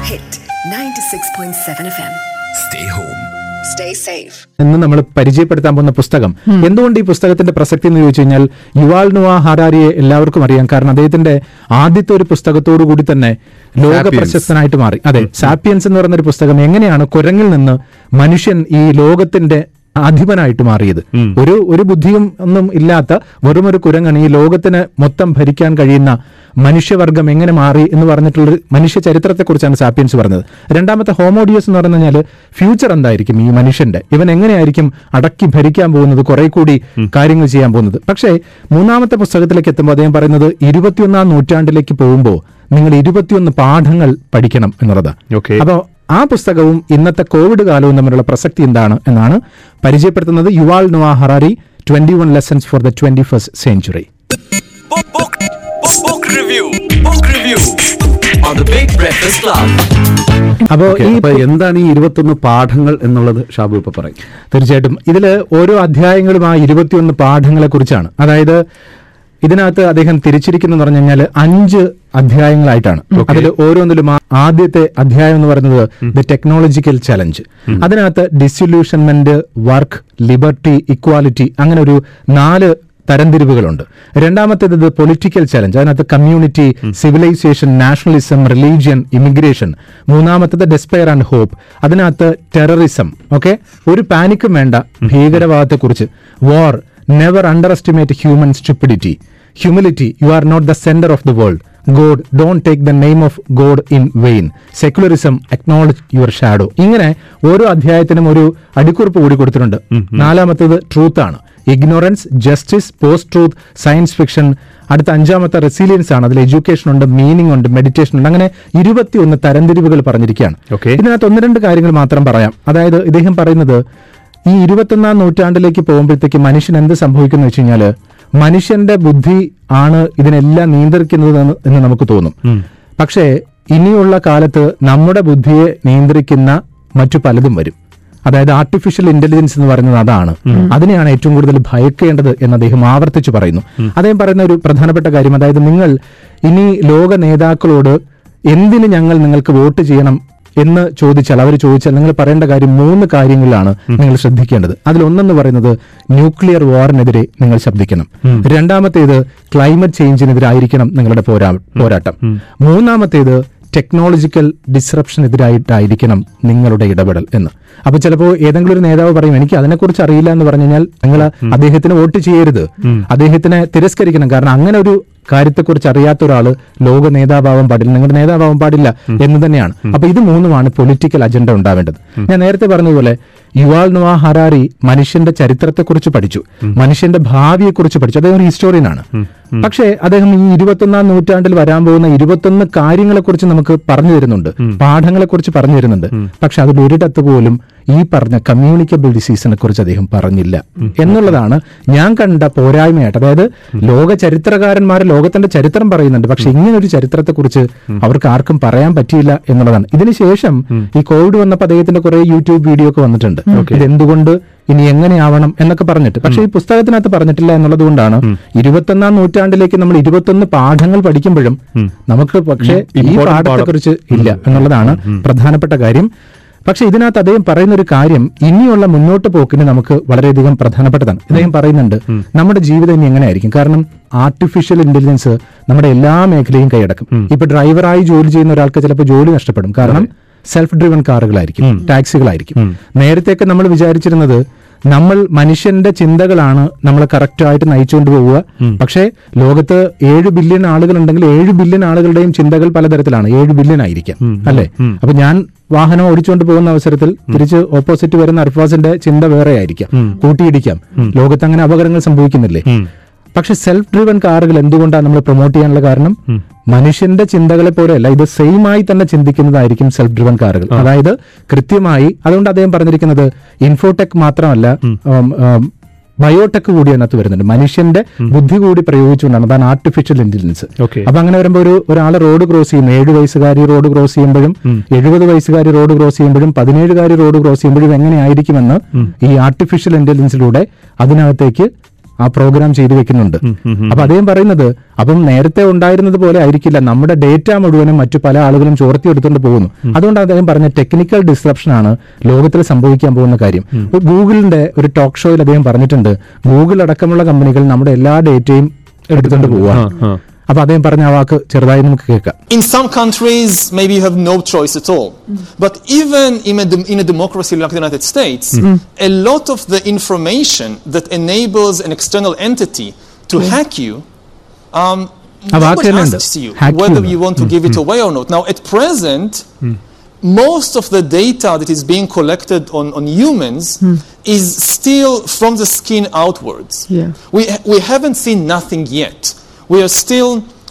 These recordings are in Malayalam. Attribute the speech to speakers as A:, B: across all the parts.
A: Hit 96.7 FM.
B: Stay home.
A: Stay safe.
C: എന്ന് നമ്മൾ പരിചയപ്പെടുത്താൻ പോകുന്ന പുസ്തകം എന്തുകൊണ്ട് ഈ പുസ്തകത്തിന്റെ പ്രസക്തി എന്ന് ചോദിച്ചു കഴിഞ്ഞാൽ യുവാൽ നുവ ഹറാരിയെ എല്ലാവർക്കും അറിയാം കാരണം അദ്ദേഹത്തിന്റെ ആദ്യത്തെ ഒരു പുസ്തകത്തോടു കൂടി തന്നെ ലോക
D: സാപ്പിയൻസ്.
C: പ്രശസ്തനായിട്ട് മാറി അതെ സാപ്പിയൻസ് എന്ന് പറയുന്ന ഒരു പുസ്തകം എങ്ങനെയാണ് കുരങ്ങിൽ നിന്ന് മനുഷ്യൻ ഈ ലോകത്തിന്റെ അധിപനായിട്ട് മാറിയത് ഒരു ഒരു ബുദ്ധിയും ഒന്നും ഇല്ലാത്ത വെറും ഒരു കുരങ്ങാണ് ഈ ലോകത്തിന് മൊത്തം ഭരിക്കാൻ കഴിയുന്ന മനുഷ്യവർഗം എങ്ങനെ മാറി എന്ന് പറഞ്ഞിട്ടുള്ള മനുഷ്യ ചരിത്രത്തെക്കുറിച്ചാണ് സാപ്പിയൻസ് പറഞ്ഞത് രണ്ടാമത്തെ ഹോമോഡിയസ് എന്ന് പറഞ്ഞു കഴിഞ്ഞാൽ ഫ്യൂച്ചർ എന്തായിരിക്കും ഈ മനുഷ്യന്റെ ഇവൻ എങ്ങനെയായിരിക്കും അടക്കി ഭരിക്കാൻ പോകുന്നത് കുറെ കൂടി കാര്യങ്ങൾ ചെയ്യാൻ പോകുന്നത് പക്ഷേ മൂന്നാമത്തെ പുസ്തകത്തിലേക്ക് എത്തുമ്പോൾ അദ്ദേഹം പറയുന്നത് ഇരുപത്തിയൊന്നാം നൂറ്റാണ്ടിലേക്ക് പോകുമ്പോൾ നിങ്ങൾ ഇരുപത്തിയൊന്ന് പാഠങ്ങൾ പഠിക്കണം എന്നുള്ളതാണ്
D: Okay.
C: അപ്പോൾ ആ പുസ്തകവും ഇന്നത്തെ കോവിഡ് കാലവും തമ്മിലുള്ള പ്രസക്തി എന്താണ് എന്നാണ് പരിചയപ്പെടുത്തുന്നത് Yuval Noah Harari twenty one lessons for the twenty first century
B: Book, book, book, book review. Book review on the Big Breakfast Club.
C: അപ്പോൾ
D: Okay,
C: ഈ
D: അപ്പൊ എന്താണ് ഈ ഇരുപത്തൊന്ന് പാഠങ്ങൾ എന്നുള്ളത് ഷാബു ഇപ്പൊ പറയും
C: തീർച്ചയായിട്ടും ഇതില് ഓരോ അധ്യായങ്ങളും ആ ഇരുപത്തിയൊന്ന് പാഠങ്ങളെ കുറിച്ചാണ് അതായത് ഇതിനകത്ത് അദ്ദേഹം തിരിച്ചിരിക്കുന്നു പറഞ്ഞു കഴിഞ്ഞാൽ അഞ്ച് അധ്യായങ്ങളായിട്ടാണ് അതിൽ ഓരോന്നിലും ആ- ആദ്യത്തെ അധ്യായം എന്ന് പറയുന്നത് ദ ടെക്നോളജിക്കൽ ചലഞ്ച് അതിനകത്ത് ഡിസൊല്യൂഷൻമെന്റ് വർക്ക് ലിബർട്ടി ഇക്വാലിറ്റി അങ്ങനെ ഒരു നാല് തരംതിരിവുകളുണ്ട് രണ്ടാമത്തേത് ഇത് പൊളിറ്റിക്കൽ ചലഞ്ച് അതിനകത്ത് community civilization nationalism religion immigration മൂന്നാമത്തേത് ഡെസ്പയർ ആൻഡ് ഹോപ്പ് അതിനകത്ത് ടെററിസം ഓക്കെ ഒരു പാനിക്കും വേണ്ട ഭീകരവാദത്തെക്കുറിച്ച് war never underestimate human stupidity humility you are not the centre of the world God don't take the name of God in vain secularism acknowledge your shadow ഇങ്ങനെ ഓരോ അധ്യായത്തിനും ഒരു അടിക്കുറിപ്പ് കൂടി കൊടുത്തിട്ടുണ്ട് നാലാമത്തേത് ട്രൂത്ത് ആണ് ignorance justice post truth science fiction അടുത്ത അഞ്ചാമത്തെ റെസീലിയൻസ് ആണ് അതിൽ എഡ്യൂക്കേഷൻ ഉണ്ട് മീനിങ് ഉണ്ട് മെഡിറ്റേഷൻ ഉണ്ട് അങ്ങനെ ഇരുപത്തിയൊന്ന് തരംതിരിവുകൾ പറഞ്ഞിരിക്കുകയാണ്
D: Okay.
C: ഇതിനകത്ത് ഒന്ന് രണ്ട് കാര്യങ്ങൾ മാത്രം പറയാം അതായത് ഇദ്ദേഹം പറയുന്നത് ഈ ഇരുപത്തൊന്നാം നൂറ്റാണ്ടിലേക്ക് പോകുമ്പോഴത്തേക്ക് മനുഷ്യൻ എന്ത് സംഭവിക്കുന്നു വെച്ച് കഴിഞ്ഞാല് മനുഷ്യന്റെ ബുദ്ധി ആണ് ഇതിനെല്ലാം നിയന്ത്രിക്കുന്നത് എന്ന് എന്ന് നമുക്ക് തോന്നും പക്ഷേ ഇനിയുള്ള കാലത്ത് നമ്മുടെ ബുദ്ധിയെ നിയന്ത്രിക്കുന്ന മറ്റു പലതും വരും അതായത് ആർട്ടിഫിഷ്യൽ ഇന്റലിജൻസ് എന്ന് പറയുന്നത് അതാണ് അതിനെയാണ് ഏറ്റവും കൂടുതൽ ഭയക്കേണ്ടത് എന്ന് അദ്ദേഹം ആവർത്തിച്ചു പറയുന്നു അദ്ദേഹം പറയുന്ന ഒരു പ്രധാനപ്പെട്ട കാര്യം അതായത് നിങ്ങൾ ഇനി ലോക നേതാക്കളോട് എന്തിന് ഞങ്ങൾ നിങ്ങൾക്ക് വോട്ട് ചെയ്യണം എന്ന് ചോദിച്ചാൽ അവർ ചോദിച്ചാൽ നിങ്ങൾ പറയേണ്ട കാര്യം മൂന്ന് കാര്യങ്ങളിലാണ് നിങ്ങൾ ശ്രദ്ധിക്കേണ്ടത് അതിലൊന്നെന്ന് പറയുന്നത് ന്യൂക്ലിയർ വാറിനെതിരെ നിങ്ങൾ ശബ്ദിക്കണം രണ്ടാമത്തേത് ക്ലൈമറ്റ് ചേഞ്ചിനെതിരായിരിക്കണം നിങ്ങളുടെ പോരാ പോരാട്ടം മൂന്നാമത്തേത് ടെക്നോളജിക്കൽ ഡിസ്റപ്ഷനെതിരായിട്ടായിരിക്കണം നിങ്ങളുടെ ഇടപെടൽ എന്ന് അപ്പൊ ചിലപ്പോൾ ഏതെങ്കിലും ഒരു നേതാവ് പറയും എനിക്ക് അതിനെക്കുറിച്ച് അറിയില്ല എന്ന് പറഞ്ഞു കഴിഞ്ഞാൽ നിങ്ങൾ അദ്ദേഹത്തിന് വോട്ട് ചെയ്യരുത് അദ്ദേഹത്തിനെ തിരസ്കരിക്കണം കാരണം അങ്ങനെ ഒരു കാര്യത്തെക്കുറിച്ച് അറിയാത്ത ഒരാള് ലോക നേതാവാവാൻ പാടില്ല നിങ്ങളുടെ നേതാവാവാൻ പാടില്ല എന്ന് തന്നെയാണ് അപ്പൊ ഇത് മൂന്നുമാണ് പൊളിറ്റിക്കൽ അജണ്ട ഉണ്ടാവേണ്ടത് ഞാൻ നേരത്തെ പറഞ്ഞതുപോലെ യുവാൾ നുവ ഹറാരി മനുഷ്യന്റെ ചരിത്രത്തെക്കുറിച്ച് പഠിച്ചു മനുഷ്യന്റെ ഭാവിയെക്കുറിച്ച് പഠിച്ചു അദ്ദേഹം ഒരു ഹിസ്റ്റോറിയനാണ് പക്ഷേ അദ്ദേഹം ഈ ഇരുപത്തൊന്നാം നൂറ്റാണ്ടിൽ വരാൻ പോകുന്ന ഇരുപത്തൊന്ന് കാര്യങ്ങളെക്കുറിച്ച് നമുക്ക് പറഞ്ഞു തരുന്നുണ്ട് പാഠങ്ങളെക്കുറിച്ച് പറഞ്ഞു തരുന്നുണ്ട് പക്ഷെ അതിൽ ഒരിടത്ത് പോലും ഈ പറഞ്ഞ കമ്മ്യൂണിക്കബിൾ ഡിസീസിനെ കുറിച്ച് അദ്ദേഹം പറഞ്ഞില്ല എന്നുള്ളതാണ് ഞാൻ കണ്ട പോരായ്മയായിട്ട് അതായത് ലോക ചരിത്രകാരന്മാർ ലോകത്തിന്റെ ചരിത്രം പറയുന്നുണ്ട് പക്ഷെ ഇങ്ങനെ ഒരു ചരിത്രത്തെക്കുറിച്ച് അവർക്ക് ആർക്കും പറയാൻ പറ്റിയില്ല എന്നുള്ളതാണ് ഇതിനുശേഷം ഈ കോവിഡ് വന്നപ്പോൾ അദ്ദേഹത്തിന്റെ കുറെ യൂട്യൂബ് വീഡിയോ ഒക്കെ വന്നിട്ടുണ്ട് ഇത് എന്തുകൊണ്ട് ഇനി എങ്ങനെയാവണം എന്നൊക്കെ പറഞ്ഞിട്ട് പക്ഷെ ഈ പുസ്തകത്തിനകത്ത് പറഞ്ഞിട്ടില്ല എന്നുള്ളത് കൊണ്ടാണ് ഇരുപത്തൊന്നാം നൂറ്റാണ്ടിലേക്ക് നമ്മൾ ഇരുപത്തൊന്ന് പാഠങ്ങൾ പഠിക്കുമ്പോഴും നമുക്ക് പക്ഷേ ഈ
D: important
C: പാഠത്തെക്കുറിച്ച് ഇല്ല എന്നുള്ളതാണ് പ്രധാനപ്പെട്ട കാര്യം പക്ഷെ ഇതിനകത്ത് അദ്ദേഹം പറയുന്ന ഒരു കാര്യം ഇനിയുള്ള മുന്നോട്ട് പോക്കിന് നമുക്ക് വളരെയധികം പ്രധാനപ്പെട്ടതാണ് അദ്ദേഹം പറയുന്നുണ്ട് നമ്മുടെ ജീവിതം ഇനി എങ്ങനെയായിരിക്കും കാരണം ആർട്ടിഫിഷ്യൽ ഇന്റലിജൻസ് നമ്മുടെ എല്ലാ മേഖലയും കൈയടക്കും ഇപ്പൊ ഡ്രൈവറായി ജോലി ചെയ്യുന്ന ഒരാൾക്ക് ചിലപ്പോൾ ജോലി നഷ്ടപ്പെടും കാരണം സെൽഫ് ഡ്രിവൺ കാറുകളായിരിക്കും ടാക്സികളായിരിക്കും നേരത്തെയൊക്കെ നമ്മൾ വിചാരിച്ചിരുന്നത് നമ്മൾ മനുഷ്യന്റെ ചിന്തകളാണ് നമ്മളെ കറക്റ്റായിട്ട് നയിച്ചുകൊണ്ട് പോവുക പക്ഷേ ലോകത്ത് ഏഴ് ബില്യൺ ആളുകൾ ഉണ്ടെങ്കിൽ ഏഴ് ബില്യൺ ആളുകളുടെയും ചിന്തകൾ പലതരത്തിലാണ് ഏഴ് ബില്യൺ ആയിരിക്കാം അല്ലെ അപ്പൊ ഞാൻ വാഹനം ഓടിച്ചുകൊണ്ട് പോകുന്ന അവസരത്തിൽ തിരിച്ച് ഓപ്പോസിറ്റ് വരുന്ന അർഫാസിന്റെ ചിന്ത വേറെ ആയിരിക്കാം കൂട്ടിയിടിക്കാം ലോകത്ത് അങ്ങനെ അപകടങ്ങൾ സംഭവിക്കുന്നില്ലേ പക്ഷെ സെൽഫ് ഡ്രിവൻ കാറുകൾ എന്തുകൊണ്ടാണ് നമ്മൾ പ്രൊമോട്ട് ചെയ്യാനുള്ള കാരണം മനുഷ്യന്റെ ചിന്തകളെ പോലെയല്ല ഇത് സെയിം ആയി തന്നെ ചിന്തിക്കുന്നതായിരിക്കും സെൽഫ് ഡ്രിവൻ കാറുകൾ അതായത് കൃത്യമായി അതുകൊണ്ട് അദ്ദേഹം പറഞ്ഞിരിക്കുന്നത് ഇൻഫോടെക് മാത്രമല്ല ഉം, ഉം, ബയോടെക് കൂടി അതിനകത്ത് വരുന്നുണ്ട് മനുഷ്യന്റെ ബുദ്ധി കൂടി പ്രയോഗിച്ചുകൊണ്ടാണ് അതാണ് ആർട്ടിഫിഷ്യൽ ഇന്റലിജൻസ്
D: Okay.
C: അപ്പൊ അങ്ങനെ വരുമ്പോൾ ഒരു ഒരാള് റോഡ് ക്രോസ് ചെയ്യും ഏഴ് വയസ്സുകാരി റോഡ് ക്രോസ് ചെയ്യുമ്പോഴും എഴുപത് വയസ്സുകാരി റോഡ് ക്രോസ് ചെയ്യുമ്പോഴും പതിനേഴുകാരി റോഡ് ക്രോസ് ചെയ്യുമ്പോഴും എങ്ങനെയായിരിക്കുമെന്ന് ഈ ആർട്ടിഫിഷ്യൽ ഇന്റലിജൻസിലൂടെ അതിനകത്തേക്ക് ആ പ്രോഗ്രാം ചെയ്തു വെക്കുന്നുണ്ട് അപ്പൊ അദ്ദേഹം പറയുന്നത് അപ്പം നേരത്തെ ഉണ്ടായിരുന്നത് പോലെ ആയിരിക്കില്ല നമ്മുടെ ഡേറ്റ മുഴുവനും മറ്റു പല ആളുകളും ചോർത്തി എടുത്തുകൊണ്ട് പോകുന്നു അതുകൊണ്ട് അദ്ദേഹം പറഞ്ഞ ടെക്നിക്കൽ ഡിസ്റപ്ഷൻ ആണ് ലോകത്തിൽ സംഭവിക്കാൻ പോകുന്ന കാര്യം ഇപ്പൊ ഗൂഗിളിന്റെ ഒരു ടോക്ക് ഷോയിൽ അദ്ദേഹം പറഞ്ഞിട്ടുണ്ട് ഗൂഗിൾ അടക്കമുള്ള കമ്പനികൾ നമ്മുടെ എല്ലാ ഡേറ്റയും എടുത്തുകൊണ്ട് പോവുകയാണ് അപ്പൊ അദ്ദേഹം പറഞ്ഞ ആ വാക്ക് ചെറുതായി നമുക്ക് കേൾക്കാം
E: In some countries, maybe you have no choice at all. But even in a, dem- in a democracy like the United States, a lot of the information that enables an external entity to hack you, um,
C: ആ വാക്ക്
E: nobody
C: തന്നെയുണ്ട്.
E: asks you
C: Hack you
E: whether
C: എന്ന്.
E: you want to give it away or not. Now, at present, most of the data that is being collected on, on humans is still from the skin outwards.
F: Yeah.
E: We, we haven't seen nothing yet. We are still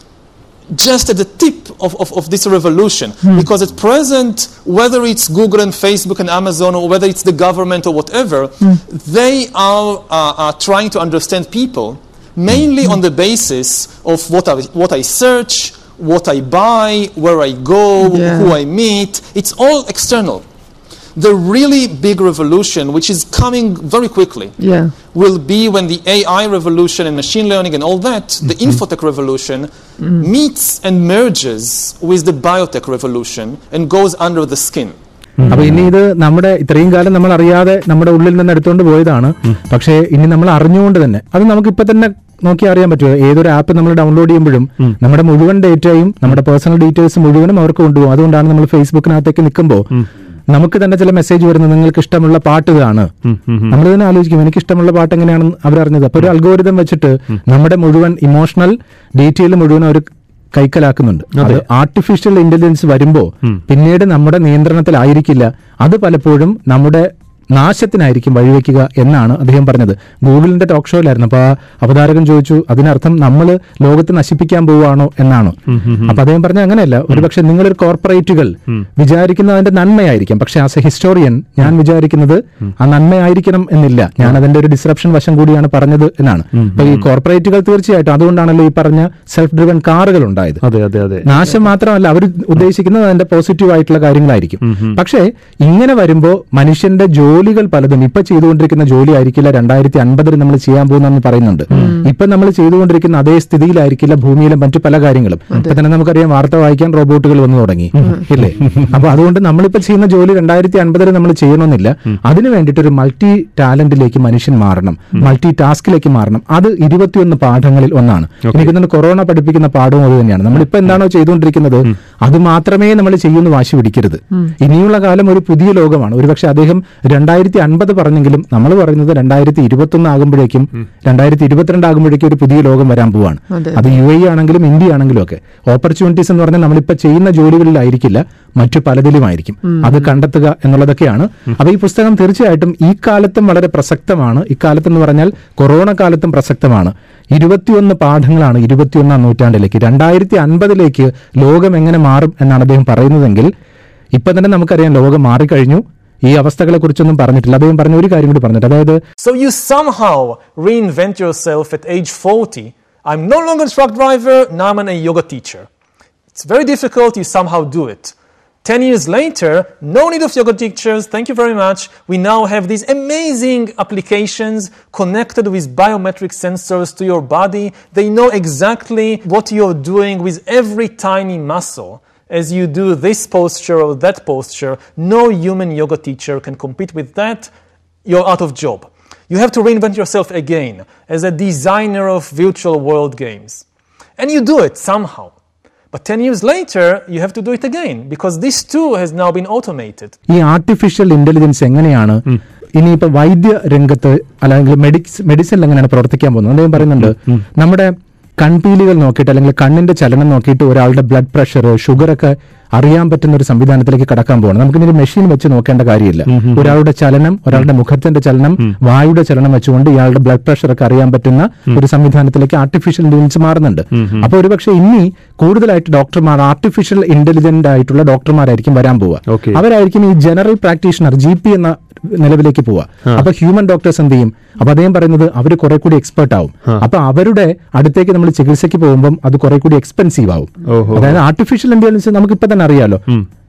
E: just at the tip of, of, of this revolution. Because at present, whether it's Google and Facebook and Amazon or whether it's the government or whatever, they are uh, are trying to understand people mainly on the basis of what I, what I search, what I buy, where I go,
F: Yeah.
E: who I meet. It's all external. The really big revolution, which is coming very quickly,
F: Yeah.
E: will be when the AI revolution and machine learning and all that, the infotech revolution, meets and merges with the biotech revolution and goes under the skin.
C: അപ്പൊ ഇനി ഇത് നമ്മുടെ ഇത്രയും കാലം നമ്മൾ അറിയാതെ നമ്മുടെ ഉള്ളിൽ നിന്ന് എടുത്തുകൊണ്ട് പോയതാണ് പക്ഷേ ഇനി നമ്മൾ അറിഞ്ഞുകൊണ്ട് തന്നെ അത് നമുക്ക് ഇപ്പൊ തന്നെ നോക്കി അറിയാൻ പറ്റുമോ ഏതൊരു ആപ്പ് നമ്മൾ ഡൗൺലോഡ് ചെയ്യുമ്പോഴും നമ്മുടെ മുഴുവൻ ഡേറ്റയും നമ്മുടെ പേഴ്സണൽ ഡീറ്റെയിൽസ് മുഴുവനും അവർക്ക് കൊണ്ടുപോകും അതുകൊണ്ടാണ് നമ്മൾ ഫേസ്ബുക്കിനകത്തേക്ക് നിൽക്കുമ്പോൾ നമുക്ക് തന്നെ ചില മെസ്സേജ് വരുന്നത് നിങ്ങൾക്ക് ഇഷ്ടമുള്ള പാട്ട് ഇതാണ് നമ്മൾ തന്നെ ആലോചിക്കും എനിക്ക് ഇഷ്ടമുള്ള പാട്ട് എങ്ങനെയാണെന്ന് അവരറിഞ്ഞത് അപ്പൊ ഒരു അൽഗോരിതം വെച്ചിട്ട് നമ്മുടെ മുഴുവൻ ഇമോഷണൽ ഡീറ്റെയിൽ മുഴുവൻ അവർ കൈക്കലാക്കുന്നുണ്ട് അത് ആർട്ടിഫിഷ്യൽ ഇന്റലിജൻസ് വരുമ്പോ പിന്നീട് നമ്മുടെ നിയന്ത്രണത്തിലായിരിക്കില്ല അത് പലപ്പോഴും നമ്മുടെ നാശത്തിനായിരിക്കും വഴിവെക്കുക എന്നാണ് അദ്ദേഹം പറഞ്ഞത് ഗൂഗിളിന്റെ ടോക്ക് ഷോയിലായിരുന്നു അപ്പൊ ആ അവതാരകൻ ചോദിച്ചു അതിനർത്ഥം നമ്മൾ ലോകത്തെ നശിപ്പിക്കാൻ പോവുകയാണോ എന്നാണ് അപ്പൊ അദ്ദേഹം പറഞ്ഞ അങ്ങനെയല്ല ഒരുപക്ഷെ നിങ്ങളൊരു കോർപ്പറേറ്റുകൾ വിചാരിക്കുന്നത് അതിന്റെ നന്മയായിരിക്കാം പക്ഷെ ആസ് എ ഹിസ്റ്റോറിയൻ ഞാൻ വിചാരിക്കുന്നത് ആ നന്മയായിരിക്കണം എന്നില്ല ഞാൻ അതിന്റെ ഒരു ഡിസ്റപ്ഷൻ വശം കൂടിയാണ് പറഞ്ഞത് എന്നാണ് അപ്പൊ ഈ കോർപ്പറേറ്റുകൾ തീർച്ചയായിട്ടും അതുകൊണ്ടാണല്ലോ ഈ പറഞ്ഞ സെൽഫ് ഡ്രിവൻ കാറുകൾ ഉണ്ടായത്
D: അതെ അതെ അതെ
C: നാശം മാത്രമല്ല അവർ ഉദ്ദേശിക്കുന്നത് അതിന്റെ പോസിറ്റീവ് ആയിട്ടുള്ള കാര്യങ്ങളായിരിക്കും പക്ഷേ ഇങ്ങനെ വരുമ്പോ മനുഷ്യന്റെ ജോലികൾ പലതും ഇപ്പൊ ചെയ്തുകൊണ്ടിരിക്കുന്ന ജോലി ആയിരിക്കില്ല രണ്ടായിരത്തി അൻപതിൽ നമ്മൾ ചെയ്യാൻ പോകുന്നെന്ന് പറയുന്നുണ്ട് ഇപ്പൊ നമ്മൾ ചെയ്തുകൊണ്ടിരിക്കുന്ന അതേ സ്ഥിതിയിലായിരിക്കില്ല ഭൂമിയിലെ മറ്റു പല കാര്യങ്ങളും ഇപ്പൊ തന്നെ നമുക്കറിയാം വാർത്ത വായിക്കാൻ റോബോട്ടുകൾ വന്നു തുടങ്ങി ഇല്ലേ അപ്പൊ അതുകൊണ്ട് നമ്മളിപ്പോ ചെയ്യുന്ന ജോലി രണ്ടായിരത്തി അൻപതിൽ നമ്മൾ ചെയ്യണമെന്നില്ല അതിനു വേണ്ടിയിട്ട് ഒരു മൾട്ടി ടാലന്റിലേക്ക് മനുഷ്യൻ മാറണം മൾട്ടി ടാസ്കിലേക്ക് മാറണം അത് ഇരുപത്തിയൊന്ന് പാഠങ്ങളിൽ ഒന്നാണ് എനിക്ക് തോന്നുന്നു കൊറോണ പഠിപ്പിക്കുന്ന പാഠവും അത് തന്നെയാണ് നമ്മളിപ്പോ എന്താണോ ചെയ്തുകൊണ്ടിരിക്കുന്നത് അത് മാത്രമേ നമ്മൾ ചെയ്യുന്നു വാശി പിടിക്കരുത് ഇനിയുള്ള കാലം ഒരു പുതിയ ലോകമാണ് ഒരുപക്ഷെ അദ്ദേഹം രണ്ടായിരത്തി അൻപത് പറഞ്ഞെങ്കിലും നമ്മൾ പറയുന്നത് രണ്ടായിരത്തി ഇരുപത്തൊന്ന് ആകുമ്പോഴേക്കും രണ്ടായിരത്തി ഇരുപത്തിരണ്ട് ആകുമ്പോഴേക്കും ഒരു പുതിയ ലോകം വരാൻ പോവാണ്
F: അതെ.
C: അത് യു എ ആണെങ്കിലും ഇന്ത്യ ആണെങ്കിലും ഒക്കെ ഓപ്പർച്യൂണിറ്റീസ് എന്ന് പറഞ്ഞാൽ നമ്മളിപ്പോ ചെയ്യുന്ന ജോലികളിലായിരിക്കില്ല മറ്റു പലതിലുമായിരിക്കും അത് കണ്ടെത്തുക എന്നുള്ളതൊക്കെയാണ് അപ്പൊ ഈ പുസ്തകം തീർച്ചയായിട്ടും ഈ കാലത്തും വളരെ പ്രസക്തമാണ് ഇക്കാലത്തെന്ന് പറഞ്ഞാൽ കൊറോണ കാലത്തും പ്രസക്തമാണ് ഇരുപത്തിയൊന്ന് പാഠങ്ങളാണ് ഇരുപത്തിയൊന്നാം നൂറ്റാണ്ടിലേക്ക് രണ്ടായിരത്തി അൻപതിലേക്ക് ലോകം എങ്ങനെ മാറും എന്നാണ് അദ്ദേഹം പറയുന്നതെങ്കിൽ ഇപ്പൊ തന്നെ നമുക്കറിയാം ലോകം മാറിക്കഴിഞ്ഞു ഈ അവസ്ഥകളെ കുറിച്ചൊന്നും പറഞ്ഞിട്ടില്ല അദ്ദേഹം പറഞ്ഞ ഒരു കാര്യം കൂടി പറഞ്ഞിട്ട് അതായത്
E: So you somehow reinvent yourself at age 40. I'm no longer a truck driver, now I'm a yoga teacher. It's very difficult, you somehow do it. 10 years later, no need of yoga teachers, thank you very much. We now have these amazing applications connected with biometric sensors to your body. They know exactly what you're doing with every tiny muscle. As you do this posture or that posture, no human yoga teacher can compete with that. You're out of job. You have to reinvent yourself again as a designer of virtual world games. And you do it somehow. But 10 years later, you have to do it again because this too has now been automated.
C: ഈ ആർട്ടിഫിഷ്യൽ ഇന്റലിജൻസ് എങ്ങനെയാണ് ഇനിയിപ്പോ വൈദ്യ രംഗത്ത് അല്ലെങ്കിൽ മെഡിക്സ് മെഡിസിനിൽ എങ്ങനെയാണ് പ്രവർത്തിക്കാൻ പോകുന്നത് അദ്ദേഹം പറയുന്നുണ്ട് നമ്മുടെ കൺപീലികൾ നോക്കിയിട്ട് അല്ലെങ്കിൽ കണ്ണിന്റെ ചലനം നോക്കിയിട്ട് ഒരാളുടെ ബ്ലഡ് പ്രഷർ ഷുഗർ ഒക്കെ അറിയാൻ പറ്റുന്ന ഒരു സംവിധാനത്തിലേക്ക് കടക്കാൻ പോകണം നമുക്കിനി ഒരു മെഷീൻ വെച്ച് നോക്കേണ്ട കാര്യമില്ല ഒരാളുടെ ചലനം ഒരാളുടെ മുഖത്തിന്റെ ചലനം വായുടെ ചലനം വെച്ചുകൊണ്ട് ഇയാളുടെ ബ്ലഡ് പ്രഷർ ഒക്കെ അറിയാൻ പറ്റുന്ന ഒരു സംവിധാനത്തിലേക്ക് ആർട്ടിഫിഷ്യൽ ഇന്റലിജൻസ് മാറുന്നുണ്ട് അപ്പൊ ഒരുപക്ഷെ ഇനി കൂടുതലായിട്ട് ഡോക്ടർമാർ ആർട്ടിഫിഷ്യൽ ഇന്റലിജന്റ് ആയിട്ടുള്ള ഡോക്ടർമാരായിരിക്കും വരാൻ പോവുക
D: Okay.
C: അവരായിരിക്കും ഈ ജനറൽ പ്രാക്ടീഷണർ ജി പി എന്ന നിലവിലേക്ക് പോവുക അപ്പൊ ഹ്യൂമൻ ഡോക്ടേഴ്സ് എന്ത് ചെയ്യും അപ്പൊ അദ്ദേഹം പറയുന്നത് അവർ കുറെ കൂടി എക്സ്പെർട്ട് ആവും അപ്പൊ അവരുടെ അടുത്തേക്ക് നമ്മൾ ചികിത്സയ്ക്ക് പോകുമ്പോൾ അത് കുറെ കൂടി എക്സ്പെൻസീവ് ആവും
D: ഓഹോ.
C: അതായത് ആർട്ടിഫിഷ്യൽ ഇന്റലിജൻസ് നമുക്ക് ഇപ്പൊ തന്നെ അറിയാലോ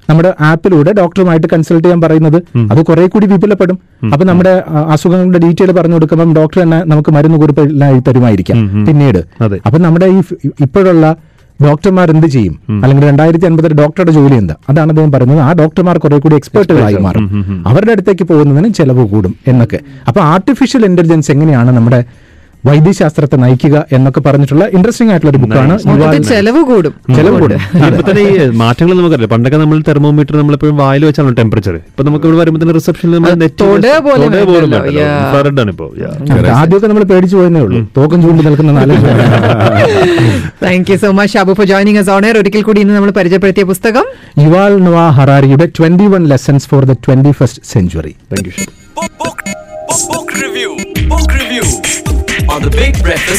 C: നമ്മുടെ ആപ്പിലൂടെ ഡോക്ടറുമായിട്ട് കൺസൾട്ട് ചെയ്യാൻ പറയുന്നത് അത് കുറെ കൂടി വിപുലപ്പെടും അപ്പൊ നമ്മുടെ ആ, അസുഖങ്ങളുടെ ഡീറ്റെയിൽ പറഞ്ഞു കൊടുക്കുമ്പോൾ ഡോക്ടർ തന്നെ നമുക്ക് മരുന്ന് കുറിപ്പില്ലായി തരുമായിരിക്കാം പിന്നീട്
D: അതെ.
C: അപ്പൊ നമ്മുടെ ഈ ഫ്- ഇപ്പോഴുള്ള ഡോക്ടർമാർ എന്ത് ചെയ്യും അല്ലെങ്കിൽ രണ്ടായിരത്തി അൻപതിൽ ഡോക്ടറുടെ ജോലി എന്താ അതാണ് അദ്ദേഹം പറയുന്നത് ആ ഡോക്ടർമാർ കുറെ കൂടി എക്സ്പേർട്ടുകളായി മാറും അവരുടെ അടുത്തേക്ക് പോകുന്നതിന് ചെലവ് കൂടും എന്നൊക്കെ അപ്പൊ ആർട്ടിഫിഷ്യൽ ഇന്റലിജൻസ് എങ്ങനെയാണ് നമ്മുടെ വൈദ്യശാസ്ത്രത്തെ നയിക്കുക എന്നൊക്കെ പറഞ്ഞിട്ടുള്ള ഇൻട്രസ്റ്റിംഗ് ആയിട്ടുള്ള ഒരു ബുക്കാണ്
F: മൊത്തത്തിൽ ചെലവ് കൂടും
C: ചെലവ് കൂടും
G: ഇപ്പൊ തന്നെ ഈ മാറ്റങ്ങൾ നമുക്കറിയാം പണ്ടൊക്കെ നമ്മൾ തെർമോമീറ്റർ നമ്മളെപ്പോഴും വായിൽ വെച്ചാണ് ടെമ്പറേച്ചർ ഇപ്പൊ നമുക്ക് ഇവിടെ വരുമ്പോൾ തന്നെ റിസപ്ഷനിൽ നമ്മൾ നെറ്റ്
F: തൊടുക പോലും വേണ്ടല്ലോ. Yeah.
G: ഇൻഫ്രാറെഡ് ആണ് ഇപ്പോ Yeah.
C: അതെ, ആദ്യമൊക്കെ നമ്മൾ പേടിച്ചു പോയെന്നേ ഉള്ളൂ തോക്കം ചൂണ്ടി നിൽക്കുന്ന നാല്
F: thank you so much Shabu for joining us honour ഒരിക്കൽ കൂടി ഇന്ന് നമ്മൾ പരിചയപ്പെടുത്തിയ പുസ്തകം
C: യുവാൽ നൊവ ഹറാരിയുടെ twenty one lessons for the twenty first century
G: Thank you, Shah.
B: Book, book, book, book review. Book review on the Big Breakfast